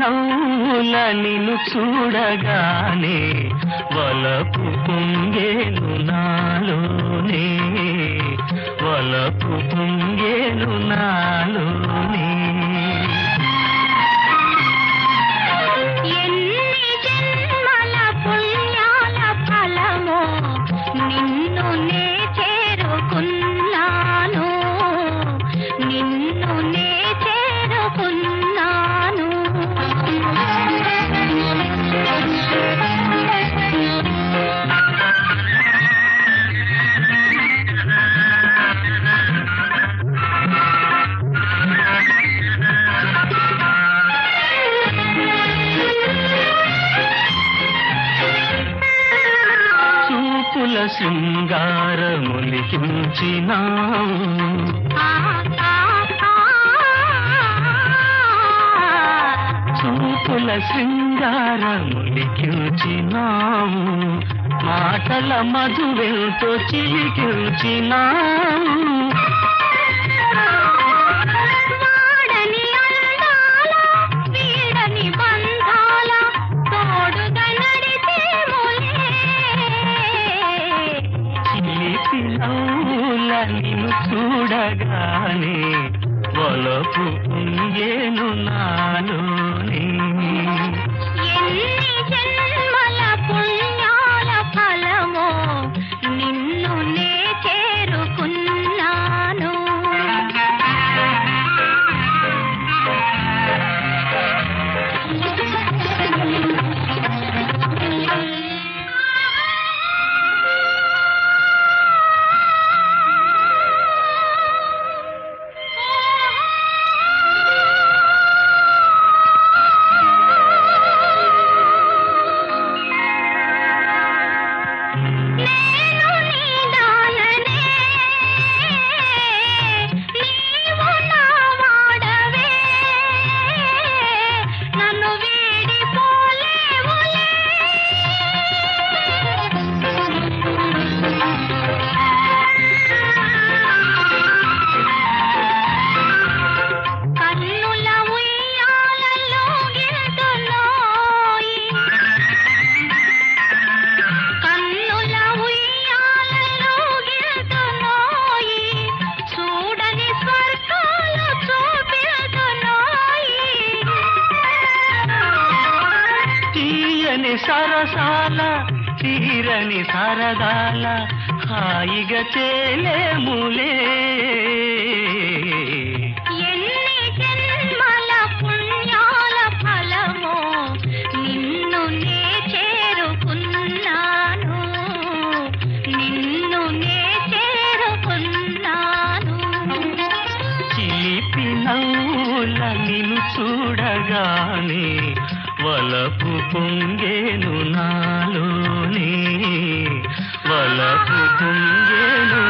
నవ్వుల నిన్ను చూడగానే వలపు పొంగేను నాలోనే వలపు పొంగేను నాలోనే ఎన్ని జన్మల పుణ్యాల ఫలమో నిన్ను నే చేరుకున్నాను నిన్ను నే చేరుకున్నాను చూపుల శృంగారములికించినావు ఆ, ఆ, ఆ. చూపుల శృంగారములికించినావు మాటల మధువెంతో చిలికించినావు వాడని అందాల వీడని బంధాల తోడుగా నడిచేములే చిలిపి నవ్వుల నిన్ను చూడగానే వలపు పొంగేను నాలోనే ఎన్ని జన్మల పుణ్యాల ఫలమో నిన్ను నే చేరుకున్నాను నేను నీ దాననే నీవు నా వాడవే నన్ను వీడి పోలేవులే కన్నుల ఉయ్యాలలో గిల్తులోయి కన్నుల ఉయ్యాలలో గిల్తులోయి చూడని స్వర్గాలు చూపిల్తులోయి తీయని సరసాల తీరని సరదాల హాయిగా చేలేములే ఎన్ని జన్మల పుణ్యాల ఫలమో నిన్ను నే చేరుకున్నాను నిన్ను నే చేరుకున్నాను చిలిపి నవ్వుల నిన్ను చూడగానే వలపు పొంగేను నాలోనే వలపు పొంగేను